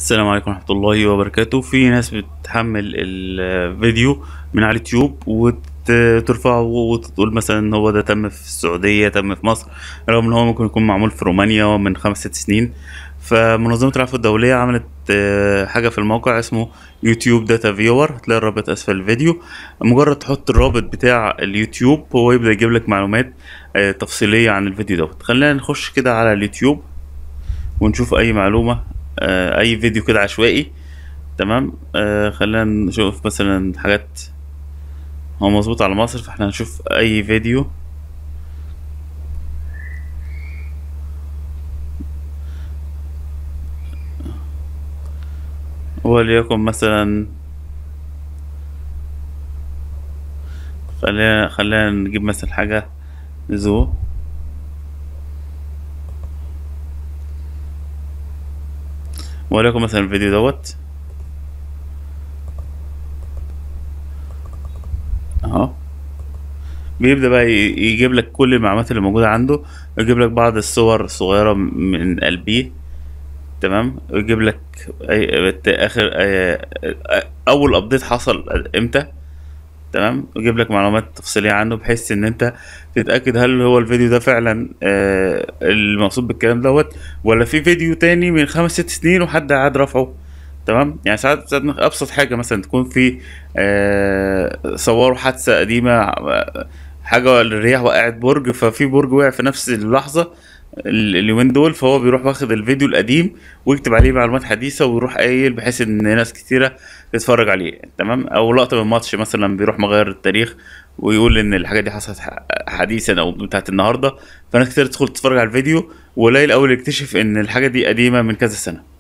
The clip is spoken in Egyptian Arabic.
السلام عليكم ورحمة الله وبركاته في ناس بتحمل الفيديو من على اليوتيوب وترفعه وتقول مثلا ان هو ده تم في السعودية تم في مصر رغم ان هو ممكن يكون معمول في رومانيا من خمس ست سنين فمنظمة العفو الدولية عملت آه، حاجة في الموقع اسمه يوتيوب داتا فيور هتلاقي الرابط اسفل الفيديو مجرد تحط الرابط بتاع اليوتيوب هو يبدأ يجيب لك معلومات آه، تفصيلية عن الفيديو دوت خلينا نخش كده على اليوتيوب ونشوف اي معلومة آه، اي فيديو كده عشوائي تمام آه خلينا نشوف مثلا حاجات هو مظبوط على مصر فاحنا هنشوف اي فيديو وليكن مثلا خلينا خلينا نجيب مثلا حاجة زو وليكن مثلا الفيديو دوت اهو بيبدأ بقى ي- يجيب لك كل المعلومات اللي موجودة عنده ويجيب لك بعض الصور الصغيرة من قلبيه تمام ويجيب لك أي بت- آخر أي- أول أبديت حصل إمتى تمام ويجيب لك معلومات تفصيلية عنه بحيث إن أنت تتأكد هل هو الفيديو ده فعلا آه، المقصود بالكلام دوت ولا في فيديو تاني من خمس ست سنين وحد قاعد رافعه تمام يعني ساعات ساعات من ابسط حاجه مثلا تكون في آه صوروا حادثه قديمه آه، حاجه الرياح وقعت برج ففي برج وقع في نفس اللحظه ال- اليومين دول فهو بيروح واخد الفيديو القديم ويكتب عليه معلومات حديثه ويروح قايل بحيث ان ناس كتيره تتفرج عليه تمام او لقطه من ماتش مثلا بيروح مغير التاريخ ويقول ان الحاجه دي حصلت ح- حديثا او بتاعت النهارده فناس كتير تدخل تتفرج على الفيديو وقليل اول يكتشف ان الحاجه دي قديمه من كذا سنه